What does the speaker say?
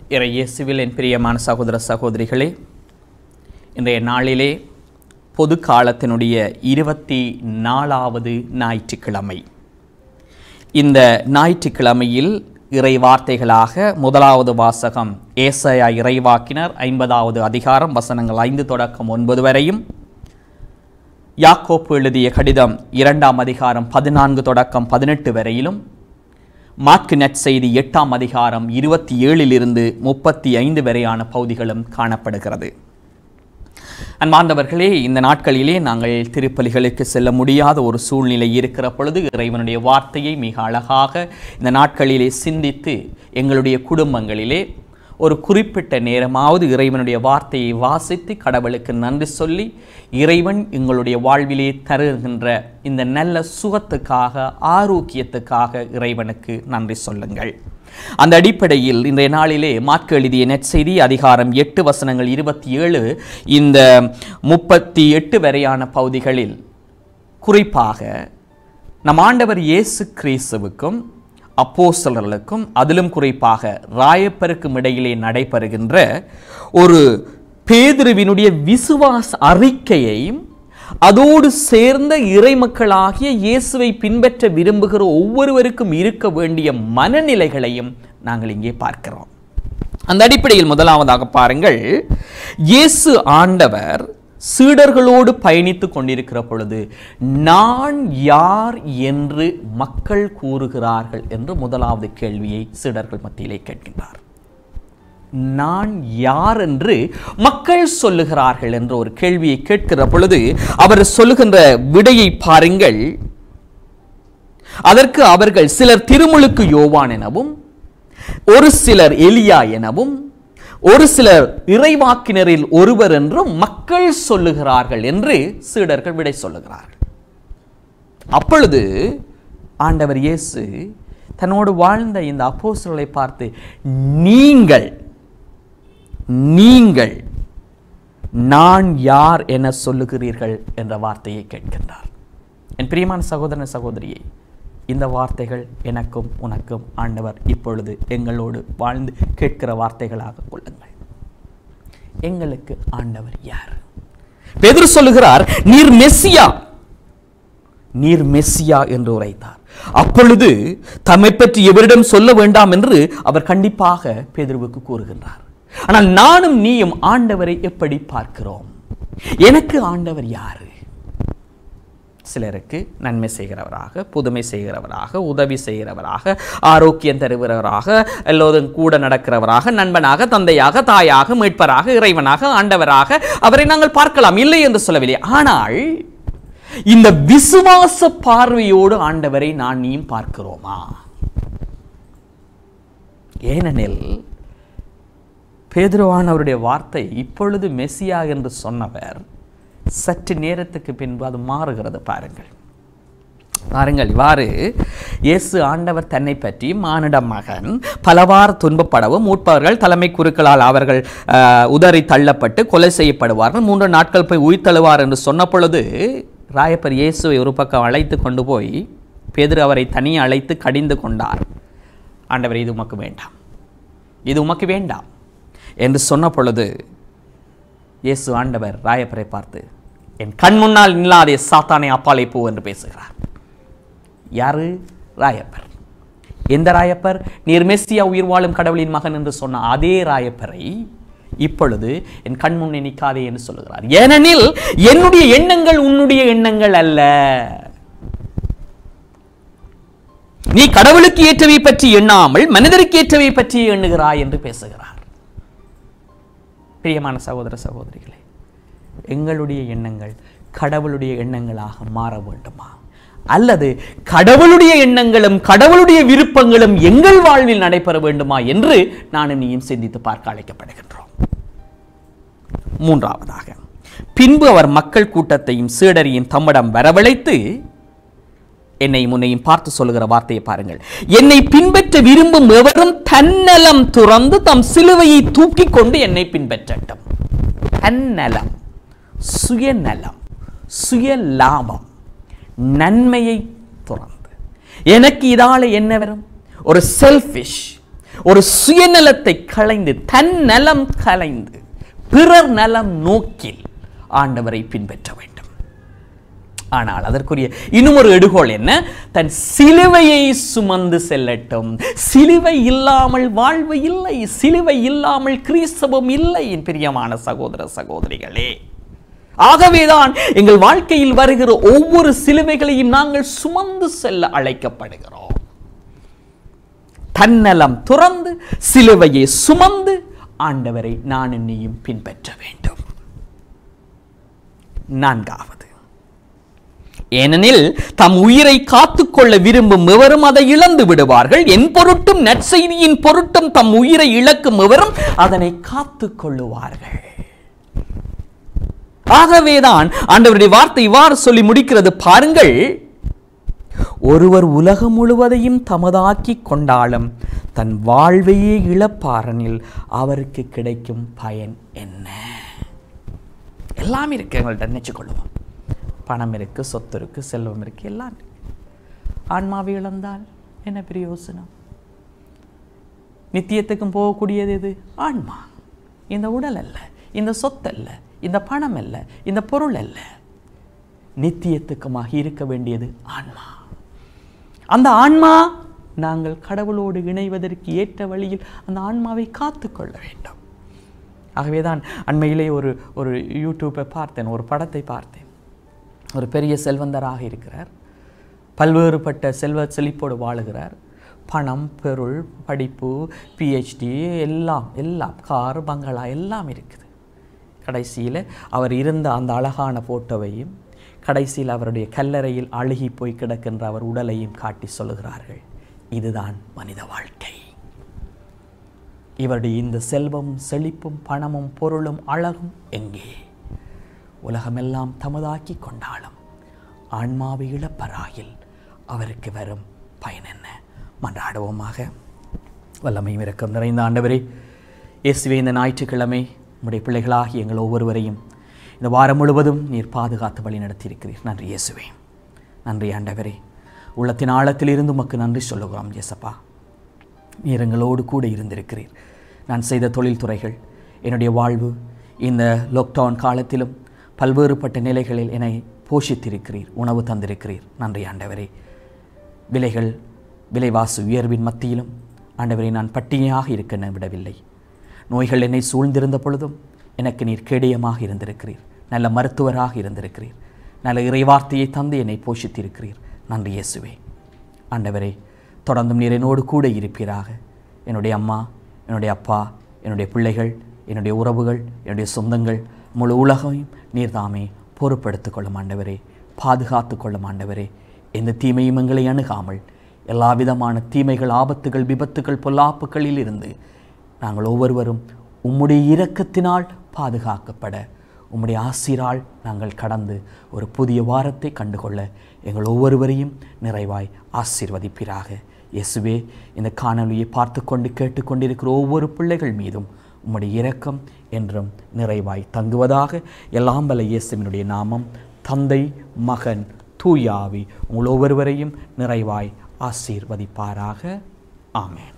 இறை இயேசுவில் என் பிரியமான சகோதர சகோதரிகளே இன்றைய நாளிலே பொது காலத்தினுடைய இருபத்தி நாலாவது ஞாயிற்றுக்கிழமை இந்த ஞாயிற்றுக்கிழமையில் இறை வார்த்தைகளாக முதலாவது வாசகம் ஏசையா இறைவாக்கினர் ஐம்பதாவது அதிகாரம் வசனங்கள் ஐந்து தொடக்கம் ஒன்பது வரையும் யாக்கோப்பு எழுதிய கடிதம் இரண்டாம் அதிகாரம் பதினான்கு தொடக்கம் பதினெட்டு வரையிலும் மாற்கு நற்செய்தி எட்டாம் அதிகாரம் இருபத்தி ஏழிலிருந்து முப்பத்தி ஐந்து வரையான பகுதிகளும் காணப்படுகிறது அன்பார்ந்தவர்களே இந்த நாட்களிலே நாங்கள் திருப்பலிகளுக்கு செல்ல முடியாத ஒரு சூழ்நிலை இருக்கிற பொழுது இறைவனுடைய வார்த்தையை மிக அழகாக இந்த நாட்களிலே சிந்தித்து எங்களுடைய குடும்பங்களிலே ஒரு குறிப்பிட்ட நேரமாவது இறைவனுடைய வார்த்தையை வாசித்து கடவுளுக்கு நன்றி சொல்லி இறைவன் எங்களுடைய வாழ்விலே தருகின்ற இந்த நல்ல சுகத்துக்காக ஆரோக்கியத்துக்காக இறைவனுக்கு நன்றி சொல்லுங்கள் அந்த அடிப்படையில் இன்றைய நாளிலே மாற்கு எழுதிய நெற்செய்தி அதிகாரம் எட்டு வசனங்கள் இருபத்தி ஏழு இந்த முப்பத்தி எட்டு வரையான பகுதிகளில் குறிப்பாக நம் ஆண்டவர் இயேசு கிறிஸ்துவுக்கும் அப்போஸ்தலர்களுக்கும் அதிலும் குறிப்பாக ராயப்பருக்கும் இடையிலே நடைபெறுகின்ற ஒரு பேதுருவினுடைய விசுவாச அறிக்கையையும் அதோடு சேர்ந்த இறைமக்களாகிய இயேசுவை பின்பற்ற விரும்புகிற ஒவ்வொருவருக்கும் இருக்க வேண்டிய மனநிலைகளையும் நாங்கள் இங்கே பார்க்கிறோம் அந்த அடிப்படையில் முதலாவதாக பாருங்கள் இயேசு ஆண்டவர் சீடர்களோடு பயணித்து கொண்டிருக்கிற பொழுது நான் யார் என்று மக்கள் கூறுகிறார்கள் என்று முதலாவது கேள்வியை சீடர்கள் மத்தியிலே கேட்கின்றார் நான் யார் என்று மக்கள் சொல்லுகிறார்கள் என்ற ஒரு கேள்வியை கேட்கிற பொழுது அவர் சொல்லுகின்ற விடையை பாருங்கள் அதற்கு அவர்கள் சிலர் திருமுழுக்கு யோவான் எனவும் ஒரு சிலர் எலியா எனவும் ஒரு சிலர் இறைவாக்கினரில் ஒருவர் என்றும் மக்கள் சொல்லுகிறார்கள் என்று சீடர்கள் விடை சொல்லுகிறார்கள் அப்பொழுது ஆண்டவர் இயேசு தன்னோடு வாழ்ந்த இந்த அப்போஸ்தலரை பார்த்து நீங்கள் நீங்கள் நான் யார் என சொல்லுகிறீர்கள் என்ற வார்த்தையை கேட்கின்றார் என் பிரியமான சகோதரன சகோதரியே இந்த வார்த்தைகள் எனக்கும் உனக்கும் ஆண்டவர் இப்பொழுது எங்களோடு வாழ்ந்து கேட்கிற வார்த்தைகளாக கொள்ளுங்கள் எங்களுக்கு ஆண்டவர் யார் பெதிர் சொல்லுகிறார் நீர் மெஸ்ஸியா நீர் மெஸ்ஸியா என்று உரைத்தார் அப்பொழுது தம்மை பற்றி எவரிடம் சொல்ல வேண்டாம் என்று அவர் கண்டிப்பாக பேதுருவுக்கு கூறுகின்றார் ஆனால் நானும் நீயும் ஆண்டவரை எப்படி பார்க்கிறோம் எனக்கு ஆண்டவர் யாரு சிலருக்கு நன்மை செய்கிறவராக புதுமை செய்கிறவராக உதவி செய்கிறவராக ஆரோக்கியம் தருகிறவராக எல்லோரும் கூட நடக்கிறவராக நண்பனாக தந்தையாக தாயாக மீட்பராக இறைவனாக ஆண்டவராக அவரை நாங்கள் பார்க்கலாம் இல்லை என்று சொல்லவில்லை ஆனால் இந்த விசுவாச பார்வையோடு ஆண்டவரை நான் நீயும் பார்க்கிறோமா ஏனெனில் பேதுருவான் அவருடைய வார்த்தை இப்பொழுது மெஸ்ஸியா என்று சொன்னவர் சற்று நேரத்துக்கு பின்பு அது மாறுகிறது பாருங்கள் பாருங்கள் இவ்வாறு இயேசு ஆண்டவர் தன்னை பற்றி மானிட மகன் பலவாறு துன்பப்படவும் மூட்பவர்கள் தலைமை குருக்களால் அவர்கள் அஹ், உதறி தள்ளப்பட்டு கொலை செய்யப்படுவார்கள் மூன்று நாட்கள் போய் உயிர்த்தழுவார் என்று சொன்ன பொழுது ராயப்பர் இயேசுவை ஒரு பக்கம் அழைத்து கொண்டு போய் பேதுரு அவரை தனியே அழைத்து கடிந்து கொண்டார் ஆண்டவர் இது உமக்கு வேண்டாம் இது உமக்கு வேண்டாம் என்று சொன்ன பொழுது இயேசு ஆண்டவர் ராயப்பரை பார்த்து என் கண் முன்னால் இல்லாதே சாத்தானை அப்பாலை போ என்று பேசுகிறார் யாரு ராயப்பர் எந்த ராயப்பர் நீர் மெஸ்ஸியா உயிர் வாழும் கடவுளின் மகன் என்று சொன்ன அதே ராயப்பரை இப்பொழுது என் கண் முன்னே நிற்காதே என்று சொல்லுகிறார் ஏனெனில் என்னுடைய எண்ணங்கள் உன்னுடைய எண்ணங்கள் அல்ல நீ கடவுளுக்கு ஏற்றவை பற்றி எண்ணாமல் மனிதருக்கு ஏற்றவை பற்றி எண்ணுகிறாய் என்று பேசுகிறார் பிரியமான சகோதர சகோதரிகளே எங்களுடைய எண்ணங்கள் கடவுளுடைய எண்ணங்களாக மாற வேண்டுமா அல்லது கடவுளுடைய எண்ணங்களும் கடவுளுடைய விருப்பங்களும் எங்கள் வாழ்வில் நடைபெற வேண்டுமா என்று நானும் நீயும் சிந்தித்து பார்க்க அழைக்கப்படுகின்றோம் மூன்றாவதாக பின்பு அவர் மக்கள் கூட்டத்தையும் சீடரையும் தம்மிடம் வரவழைத்து என்னை முன்னையும் பார்த்து சொல்லுகிற வார்த்தையை பாருங்கள் என்னை பின்பற்ற விரும்பும் எவரும் தன்னலம் துறந்து தம் சிலுவையை தூக்கி கொண்டு என்னை பின்பற்றட்டும் தன்னலம் சுயநலம் சுய லாபம் நன்மையை துறந்து எனக்கு இதால என்ன வரும் ஒரு செல்ஃபிஷ் ஒரு சுயநலத்தை களைந்து தன் நலம் களைந்து பிறர் நலம் நோக்கில் ஆண்டவரை பின்பற்ற வேண்டும் ஆனால் அதற்குரிய இன்னும் ஒரு எடுகோள் என்ன தன் சிலுவையை சுமந்து செல்லட்டும் சிலுவை இல்லாமல் வாழ்வு இல்லை சிலுவை இல்லாமல் கிறிஸ்தவம் இல்லை என் பிரியமான சகோதர சகோதரிகளே ஆகவேதான் எங்கள் வாழ்க்கையில் வருகிற ஒவ்வொரு சிலுவைகளையும் நாங்கள் சுமந்து செல்ல அழைக்கப்படுகிறோம் தன்னலம் துறந்து சிலுவையை சுமந்து ஆண்டவரை நான் என்னையும் பின்பற்ற வேண்டும் நான்காவது ஏனெனில் தம் உயிரை காத்துக்கொள்ள விரும்பும் எவரும் அதை இழந்து விடுவார்கள் என் பொருட்டும் நற்செய்தியின் பொருட்டும் தம் உயிரை இழக்கும் எவரும் அதனை காத்துக் கொள்ளுவார்கள் ஆகவேதான் ஆண்டவருடைய வார்த்தை இவ்வாறு சொல்லி முடிக்கிறது பாருங்கள் ஒருவர் உலகம் முழுவதையும் தமதாக்கிக் கொண்டாலும் தன் வாழ்வையே இழப்பாரனில் அவருக்கு கிடைக்கும் பயன் என்ன எல்லாம் இருக்கு எங்கள்கிட்ட நினைச்சுக்கொள்வோம் பணம் இருக்கு சொத்து இருக்கு செல்வம் இருக்கு எல்லாம் இருக்கு ஆன்மாவை இழந்தால் என்ன பிரயோசனம் நித்தியத்துக்கும் போகக்கூடியது எது ஆன்மா இந்த உடல் அல்ல இந்த சொத்து அல்ல இந்த பணம் அல்ல இந்த பொருள் அல்ல நித்தியத்துக்குமாக இருக்க வேண்டியது ஆன்மா அந்த ஆன்மா நாங்கள் கடவுளோடு இணைவதற்கு ஏற்ற வழியில் அந்த ஆன்மாவை காத்துக்கொள்ள வேண்டும் ஆகவேதான் அண்மையிலே ஒரு ஒரு யூடியூப்பை பார்த்தேன் ஒரு படத்தை பார்த்தேன் ஒரு பெரிய செல்வந்தராக இருக்கிறார் பல்வேறுபட்ட செல்வ செழிப்போடு வாழுகிறார் பணம் பொருள் படிப்பு பிஹெச்டி எல்லாம் எல்லாம் கார் பங்களா எல்லாம் இருக்குது கடைசியில் அவர் இருந்த அந்த அழகான போட்டோவையும் கடைசியில் அவருடைய கல்லறையில் அழுகி போய் கிடக்கின்ற அவர் உடலையும் காட்டி சொல்லுகிறார்கள் இதுதான் மனித வாழ்க்கை இவருடைய இந்த செல்வமும் செழிப்பும் பணமும் பொருளும் அழகும் எங்கே உலகமெல்லாம் தமதாக்கி கொண்டாலும் ஆன்மாவை இழப்பராயில் அவருக்கு வரும் பயன் என்ன மன்றாடுவோமாக வல்லமையும் இரக்கம் நிறைந்த ஆண்டவரே இயேசுவே இந்த ஞாயிற்றுக்கிழமை உம்முடைய பிள்ளைகளாகி எங்கள் ஒவ்வொருவரையும் இந்த வாரம் முழுவதும் நீர் பாதுகாத்து வழி நடத்தியிருக்கிறீர் நன்றி இயேசுவே நன்றி ஆண்டவரே உள்ளத்தின் ஆழத்திலிருந்து உமக்கு நன்றி சொல்லுகிறோம் இயேசப்பா நீர் எங்களோடு கூட இருந்திருக்கிறீர் நான் செய்த தொழில்துறைகள் என்னுடைய வாழ்வு இந்த லாக்டவுன் காலத்திலும் பல்வேறுபட்ட நிலைகளில் என்னை போஷித்திருக்கிறீர் உணவு தந்திருக்கிறீர் நன்றி ஆண்டவரே விலைகள் விலைவாசி உயர்வின் மத்தியிலும் ஆண்டவரை நான் பட்டினியாக இருக்க விடவில்லை நோய்கள் என்னை சூழ்ந்திருந்த பொழுதும் எனக்கு நீர் கேடயமாக இருந்திருக்கிறீர் நல்ல மருத்துவராக இருந்திருக்கிறீர் நல்ல இறைவார்த்தையை தந்து என்னை போஷித்திருக்கிறீர் நன்றி இயேசுவே ஆண்டவரே தொடர்ந்தும் நீர் என்னோடு கூட இருப்பீராக என்னுடைய அம்மா என்னுடைய அப்பா என்னுடைய பிள்ளைகள் என்னுடைய உறவுகள் என்னுடைய சொந்தங்கள் முழு உலகையும் நீர் தாமே பொறுப்படுத்திக் கொள்ளும் ஆண்டவரே பாதுகாத்து கொள்ளும் ஆண்டவரே எந்த தீமையும் எங்களை அணுகாமல் எல்லா விதமான தீமைகள் ஆபத்துகள் விபத்துகள் பொல்லாப்புகளில் இருந்து நாங்கள் ஒவ்வொருவரும் உம்முடைய இரக்கத்தினால் பாதுகாக்கப்பட உம்முடைய ஆசிரால் நாங்கள் கடந்து ஒரு புதிய வாரத்தை கண்டுகொள்ள எங்கள் ஒவ்வொருவரையும் நிறைவாய் ஆசீர்வதிப்பீராக இயேசுவே இந்த காணொலியை பார்த்து கொண்டு கேட்டுக்கொண்டிருக்கிற ஒவ்வொரு பிள்ளைகள் மீதும் உம்முடைய இரக்கம் என்றும் நிறைவாய் தங்குவதாக எல்லாம் வல்ல இயேசுவினுடைய நாமம் தந்தை மகன் தூயாவி உங்கள் ஒவ்வொருவரையும் நிறைவாய் ஆசீர்வதிப்பாராக ஆமென்